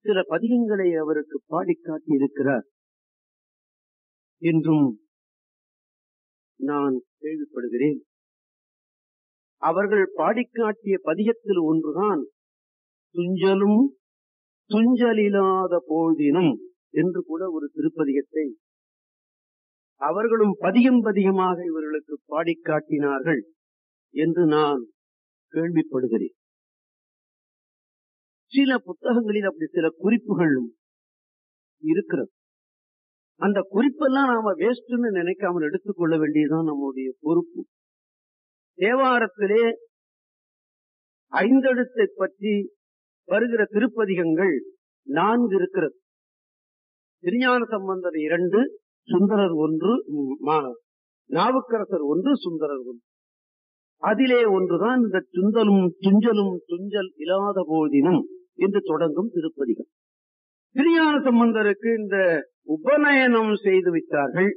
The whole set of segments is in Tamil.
சில பதிகங்களை அவருக்கு பாடிக் காட்டியிருக்கிறார் என்றும் நான் கேள்விப்படுகிறேன் அவர்கள் பாடிக் காட்டிய பதிகத்தில் ஒன்றுதான் துஞ்சலும் துஞ்சலில்லாத போதினும் என்று கூட ஒரு திருப்பதிகத்தை அவர்களும் பதிகம் பதிகமாக இவர்களுக்கு பாடிக் காட்டினார்கள் என்று நான் கேள்விப்படுகிறேன் சில புத்தகங்களில் அப்படி சில குறிப்புகளும் இருக்கிறது அந்த குறிப்பெல்லாம் நாம வேஸ்ட்னு நினைக்காமல் எடுத்துக்கொள்ள வேண்டியதுதான் நம்முடைய பொறுப்பு தேவாரத்திலே ஐந்தெழுத்தை பற்றி வருகிற திருப்பதிகங்கள் நான்கு இருக்கிறது திருஞான சம்பந்தர் இரண்டு சுந்தரர் ஒன்று நாவுக்கரசர் ஒன்று சுந்தரர் ஒன்று அதிலே ஒன்றுதான் இந்த துந்தலும் துஞ்சலும் துஞ்சல் இல்லாத போதினும் என்று தொடங்கும் திருப்பதிகம் திருஞான சம்பந்தருக்கு இந்த உபநயனம் செய்து வைத்தார்கள்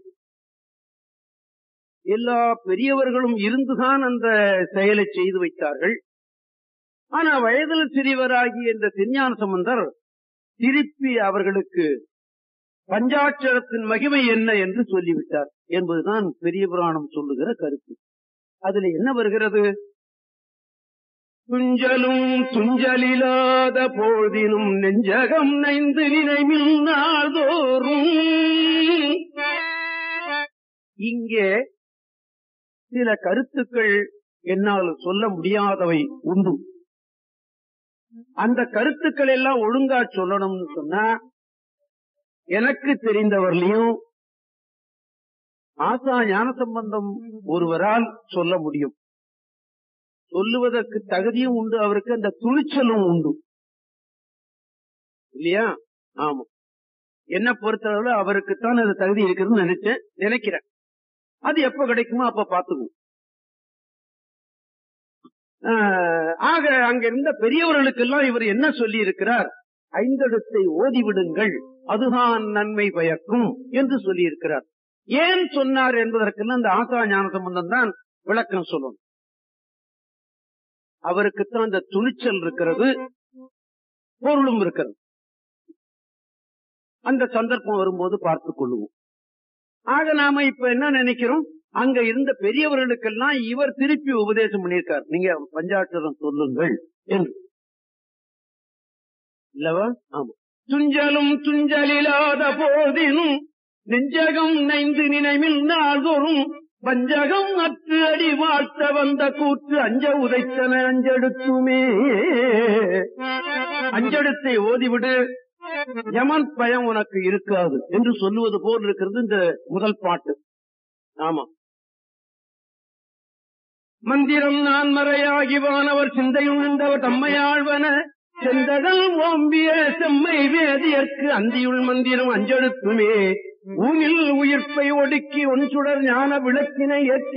எல்லா பெரியவர்களும் இருந்துதான் அந்த செயலை செய்து வைத்தார்கள் ஆனா வயதில் சிறியவராகிய இந்த திருஞான சம்பந்தர் திருப்பி அவர்களுக்கு பஞ்சாட்சரத்தின் மகிமை என்ன என்று சொல்லிவிட்டார் என்பதுதான் பெரிய புராணம் சொல்லுகிற கருத்து அதுல என்ன வருகிறது துஞ்சலும் துஞ்சலில்லாத போதினும் நெஞ்சகம் நைந்து நினைவில் நாள்தோறும் இங்கே சில கருத்துக்கள் என்னால் சொல்ல முடியாதவை உண்டு அந்த கருத்துக்கள் எல்லாம் ஒழுங்கா சொல்லணும்னு சொன்னா எனக்கு தெரிந்தவர்களையும் ஆசா ஞான சம்பந்தம் ஒருவரால் சொல்ல முடியும் சொல்லுவதற்கு தகுதியும் உண்டு அவருக்கு அந்த துணிச்சலும் உண்டு இல்லையா ஆமா என்ன பொறுத்தளவுல அவருக்குத்தான் அது தகுதி இருக்குதுன்னு நினைச்சேன் நினைக்கிறேன் அது எப்ப கிடைக்குமோ அப்ப பாத்துக்குவோம் ஆக அங்க இருந்த பெரியவர்களுக்கெல்லாம் இவர் என்ன சொல்லி இருக்கிறார் ஐந்தெழுத்தை ஓதிவிடுங்கள் அதுதான் நன்மை பயக்கும் என்று சொல்லி இருக்கிறார் ஏன் சொன்னார் என்பதற்கெல்லாம் அந்த ஆசா ஞான சம்பந்தம் தான் விளக்கம் சொல்லணும் அவருக்குத்தான் அந்த துணிச்சல் இருக்கிறது பொருளும் இருக்கிறது அந்த சந்தர்ப்பம் வரும்போது பார்த்துக் கொள்ளுவோம் ஆக நாம இப்ப என்ன நினைக்கிறோம் அங்க இருந்த பெரியவர்களுக்கெல்லாம் இவர் திருப்பி உபதேசம் பண்ணியிருக்கார் நீங்க பஞ்சாட்சரம் சொல்லுங்கள் என்று இல்லவா ஆமா துஞ்சலும் துஞ்சலில்லாத போதினும் நெஞ்சகம் நைந்து நினைவில் நாள்தோறும் பஞ்சகம் அற்று அடி வாழ்த்த வந்த கூற்று அஞ்ச உதைத்தன அஞ்செடுத்துமே அஞ்செடுத்தை ஓதிவிடு யமன் பயம் உனக்கு இருக்காது என்று சொல்லுவது போல் இருக்கிறது இந்த முதல் பாட்டு ஆமா மந்திரம் நான் மறையாகி வானவர் சிந்தையும் நின்றவர் தம்மையாழ்வன செந்தடல் ஓம்பிய செம்மை வேதியற்கு அந்தியுள் மந்திரம் அஞ்செடுத்துமே ஊனில் உயிர்ப்பை ஒடுக்கி ஒன் சுடர் ஞான விளக்கினை ஏற்றி